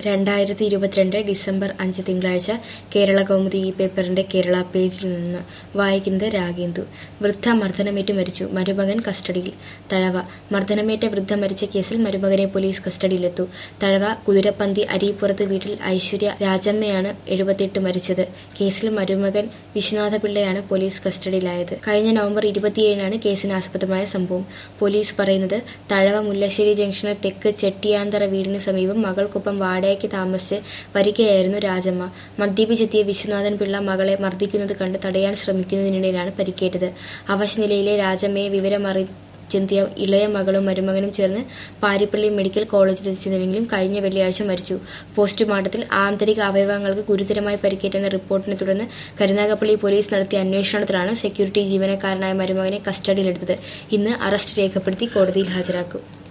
രണ്ടായിരത്തി ഇരുപത്തിരണ്ട് ഡിസംബർ അഞ്ച് തിങ്കളാഴ്ച കേരള കൗമുദി ഈ പേപ്പറിന്റെ കേരള പേജിൽ നിന്ന് വായിക്കുന്നത് രാഗേന്ദു വൃദ്ധ മർദ്ദനമേറ്റ് മരിച്ചു മരുമകൻ കസ്റ്റഡിയിൽ തഴവ മർദ്ദനമേറ്റ വൃദ്ധ മരിച്ച കേസിൽ മരുമകനെ പോലീസ് കസ്റ്റഡിയിലെത്തു തഴവ കുതിരപ്പന്തി അരിപ്പുറത്ത് വീട്ടിൽ ഐശ്വര്യ രാജമ്മയാണ് എഴുപത്തിയെട്ട് മരിച്ചത് കേസിൽ മരുമകൻ വിശ്വനാഥപിള്ളയാണ് പോലീസ് കസ്റ്റഡിയിലായത് കഴിഞ്ഞ നവംബർ ഇരുപത്തിയേഴിനാണ് കേസിന് ആസ്പദമായ സംഭവം പോലീസ് പറയുന്നത് തഴവ മുല്ലശ്ശേരി ജംഗ്ഷനിൽ തെക്ക് ചെട്ടിയാന്തറ വീടിന് സമീപം മകൾക്കൊപ്പം വാടകയ്ക്ക് താമസിച്ച് വരികയായിരുന്നു രാജമ്മ മദ്യപിച്ചെത്തിയ വിശ്വനാഥൻ പിള്ള മകളെ മർദ്ദിക്കുന്നത് കണ്ട് തടയാൻ ശ്രമിക്കുന്നതിനിടയിലാണ് പരിക്കേറ്റത് അവശനിലയിലെ രാജമ്മയെ വിവരമറിച്ചെത്തിയ ഇളയ മകളും മരുമകനും ചേർന്ന് പാരിപ്പള്ളി മെഡിക്കൽ കോളേജിൽ എത്തിച്ചതെങ്കിലും കഴിഞ്ഞ വെള്ളിയാഴ്ച മരിച്ചു പോസ്റ്റ്മോർട്ടത്തിൽ ആന്തരിക അവയവങ്ങൾക്ക് ഗുരുതരമായി പരിക്കേറ്റെന്ന റിപ്പോർട്ടിനെ തുടർന്ന് കരുനാഗപ്പള്ളി പോലീസ് നടത്തിയ അന്വേഷണത്തിലാണ് സെക്യൂരിറ്റി ജീവനക്കാരനായ മരുമകനെ കസ്റ്റഡിയിലെടുത്തത് ഇന്ന് അറസ്റ്റ് രേഖപ്പെടുത്തി കോടതിയിൽ ഹാജരാക്കും